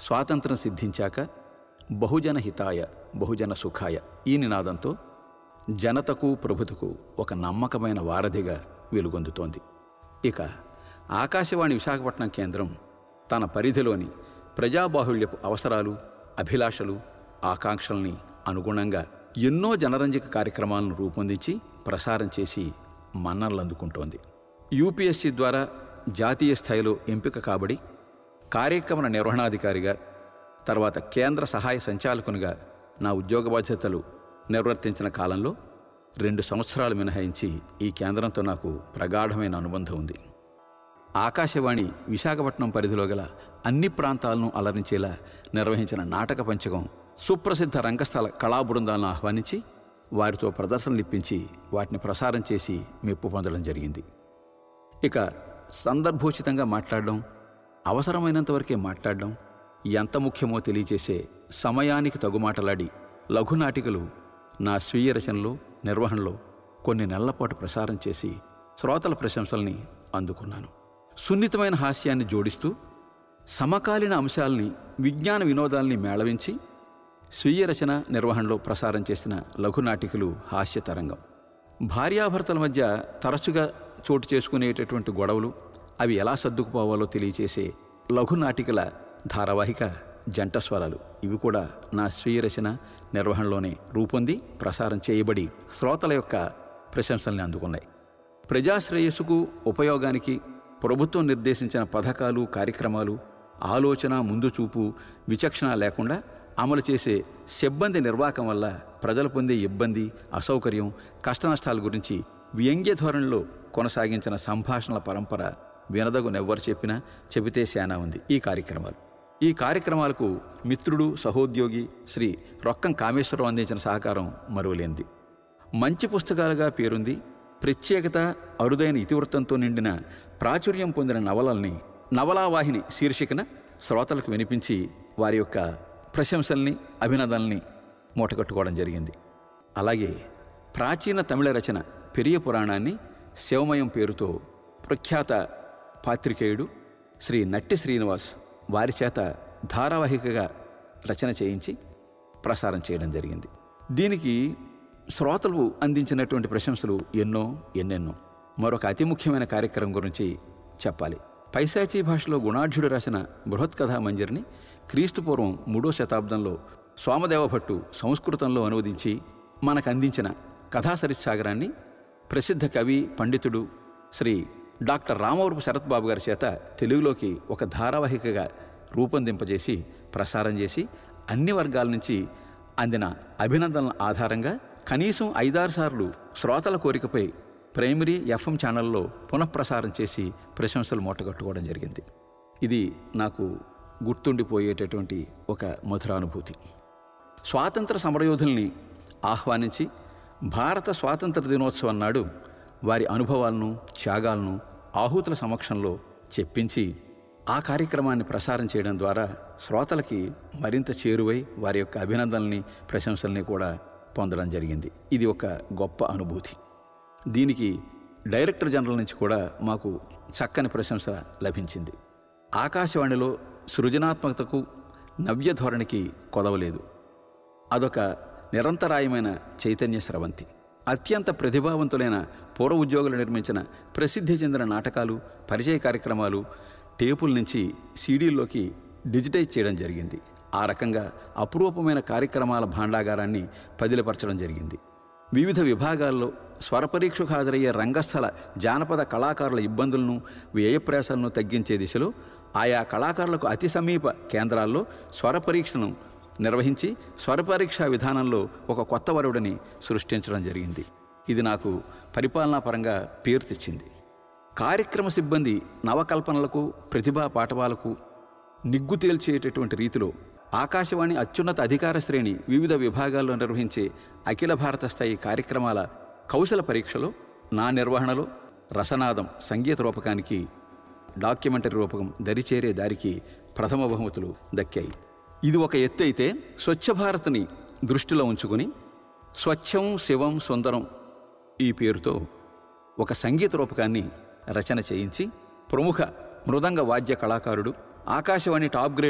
స్వాతంత్రం సిద్ధించాక బహుజన హితాయ బహుజన సుఖాయ ఈ నినాదంతో జనతకు ప్రభుతకు ఒక నమ్మకమైన వారధిగా వెలుగొందుతోంది ఇక ఆకాశవాణి విశాఖపట్నం కేంద్రం తన పరిధిలోని ప్రజాబాహుళ్యపు అవసరాలు అభిలాషలు ఆకాంక్షల్ని అనుగుణంగా ఎన్నో జనరంజక కార్యక్రమాలను రూపొందించి ప్రసారం చేసి మన్ననలు అందుకుంటోంది యూపీఎస్సీ ద్వారా జాతీయ స్థాయిలో ఎంపిక కాబడి కార్యక్రమ నిర్వహణాధికారిగా తర్వాత కేంద్ర సహాయ సంచాలకునిగా నా ఉద్యోగ బాధ్యతలు నిర్వర్తించిన కాలంలో రెండు సంవత్సరాలు మినహాయించి ఈ కేంద్రంతో నాకు ప్రగాఢమైన అనుబంధం ఉంది ఆకాశవాణి విశాఖపట్నం పరిధిలో గల అన్ని ప్రాంతాలను అలరించేలా నిర్వహించిన నాటక పంచకం సుప్రసిద్ధ రంగస్థల కళా బృందాలను ఆహ్వానించి వారితో ప్రదర్శనలు ఇప్పించి వాటిని ప్రసారం చేసి మెప్పు పొందడం జరిగింది ఇక సందర్భోచితంగా మాట్లాడడం అవసరమైనంత వరకే మాట్లాడడం ఎంత ముఖ్యమో తెలియచేసే సమయానికి తగుమాటలాడి లఘునాటికలు నా స్వీయ రచనలో నిర్వహణలో కొన్ని నెలల పాటు ప్రసారం చేసి శ్రోతల ప్రశంసల్ని అందుకున్నాను సున్నితమైన హాస్యాన్ని జోడిస్తూ సమకాలీన అంశాల్ని విజ్ఞాన వినోదాల్ని మేళవించి స్వీయ రచన నిర్వహణలో ప్రసారం చేసిన లఘునాటికలు హాస్య తరంగం భార్యాభర్తల మధ్య తరచుగా చోటు చేసుకునేటటువంటి గొడవలు అవి ఎలా సర్దుకుపోవాలో తెలియచేసే లఘునాటికల ధారావాహిక జంట స్వరాలు ఇవి కూడా నా స్వీయ రచన నిర్వహణలోనే రూపొంది ప్రసారం చేయబడి శ్రోతల యొక్క ప్రశంసల్ని అందుకున్నాయి ప్రజాశ్రేయస్సుకు ఉపయోగానికి ప్రభుత్వం నిర్దేశించిన పథకాలు కార్యక్రమాలు ఆలోచన ముందు చూపు విచక్షణ లేకుండా అమలు చేసే సిబ్బంది నిర్వాహకం వల్ల ప్రజలు పొందే ఇబ్బంది అసౌకర్యం కష్టనష్టాల గురించి వ్యంగ్య ధోరణిలో కొనసాగించిన సంభాషణల పరంపర వినదగునెవ్వరు చెప్పినా చెబితే శానా ఉంది ఈ కార్యక్రమాలు ఈ కార్యక్రమాలకు మిత్రుడు సహోద్యోగి శ్రీ రొక్కం కామేశ్వరరావు అందించిన సహకారం మరువలేనిది మంచి పుస్తకాలుగా పేరుంది ప్రత్యేకత అరుదైన ఇతివృత్తంతో నిండిన ప్రాచుర్యం పొందిన నవలల్ని నవలావాహిని శీర్షికన శ్రోతలకు వినిపించి వారి యొక్క ప్రశంసల్ని అభినందనల్ని మూటగట్టుకోవడం జరిగింది అలాగే ప్రాచీన తమిళ రచన పెరియ పురాణాన్ని శివమయం పేరుతో ప్రఖ్యాత పాత్రికేయుడు శ్రీ నట్టి శ్రీనివాస్ వారి చేత ధారావాహికగా రచన చేయించి ప్రసారం చేయడం జరిగింది దీనికి శ్రోతలు అందించినటువంటి ప్రశంసలు ఎన్నో ఎన్నెన్నో మరొక అతి ముఖ్యమైన కార్యక్రమం గురించి చెప్పాలి పైశాచీ భాషలో గుణాఢ్యుడు రాసిన బృహత్కథా మంజరిని క్రీస్తుపూర్వం మూడో శతాబ్దంలో సోమదేవ భట్టు సంస్కృతంలో అనువదించి మనకు అందించిన కథా సరిస్సాగరాన్ని ప్రసిద్ధ కవి పండితుడు శ్రీ డాక్టర్ రామవరపు శరత్ బాబు గారి చేత తెలుగులోకి ఒక ధారావాహికగా రూపొందింపజేసి ప్రసారం చేసి అన్ని వర్గాల నుంచి అందిన అభినందనల ఆధారంగా కనీసం ఐదారు సార్లు శ్రోతల కోరికపై ప్రైమరీ ఎఫ్ఎం ఛానల్లో పునఃప్రసారం చేసి ప్రశంసలు మూటగట్టుకోవడం జరిగింది ఇది నాకు గుర్తుండిపోయేటటువంటి ఒక మధురానుభూతి స్వాతంత్ర సమరయోధుల్ని ఆహ్వానించి భారత స్వాతంత్ర దినోత్సవం నాడు వారి అనుభవాలను త్యాగాలను ఆహూతుల సమక్షంలో చెప్పించి ఆ కార్యక్రమాన్ని ప్రసారం చేయడం ద్వారా శ్రోతలకి మరింత చేరువై వారి యొక్క అభినందనల్ని ప్రశంసల్ని కూడా పొందడం జరిగింది ఇది ఒక గొప్ప అనుభూతి దీనికి డైరెక్టర్ జనరల్ నుంచి కూడా మాకు చక్కని ప్రశంస లభించింది ఆకాశవాణిలో సృజనాత్మకతకు నవ్య ధోరణికి కొదవలేదు అదొక నిరంతరాయమైన చైతన్య స్రవంతి అత్యంత ప్రతిభావంతులైన పూర్వ ఉద్యోగులు నిర్మించిన ప్రసిద్ధి చెందిన నాటకాలు పరిచయ కార్యక్రమాలు టేపుల నుంచి సీడీల్లోకి డిజిటైజ్ చేయడం జరిగింది ఆ రకంగా అపురూపమైన కార్యక్రమాల భాండాగారాన్ని పదిలపరచడం జరిగింది వివిధ విభాగాల్లో స్వరపరీక్షకు హాజరయ్యే రంగస్థల జానపద కళాకారుల ఇబ్బందులను వ్యయప్రయాసాలను తగ్గించే దిశలో ఆయా కళాకారులకు అతి సమీప కేంద్రాల్లో స్వర పరీక్షను నిర్వహించి స్వరపరీక్షా విధానంలో ఒక కొత్త వరుడిని సృష్టించడం జరిగింది ఇది నాకు పరిపాలనా పరంగా పేరు తెచ్చింది కార్యక్రమ సిబ్బంది నవకల్పనలకు ప్రతిభా పాఠవాలకు నిగ్గు తేల్చేటటువంటి రీతిలో ఆకాశవాణి అత్యున్నత అధికార శ్రేణి వివిధ విభాగాల్లో నిర్వహించే అఖిల భారత స్థాయి కార్యక్రమాల కౌశల పరీక్షలో నా నిర్వహణలో రసనాదం సంగీత రూపకానికి డాక్యుమెంటరీ రూపకం దరిచేరే దారికి ప్రథమ బహుమతులు దక్కాయి ఇది ఒక ఎత్తు అయితే స్వచ్ఛ భారత్ని దృష్టిలో ఉంచుకుని స్వచ్ఛం శివం సుందరం ఈ పేరుతో ఒక సంగీత రూపకాన్ని రచన చేయించి ప్రముఖ మృదంగ వాద్య కళాకారుడు ఆకాశవాణి టాప్ గ్రేడ్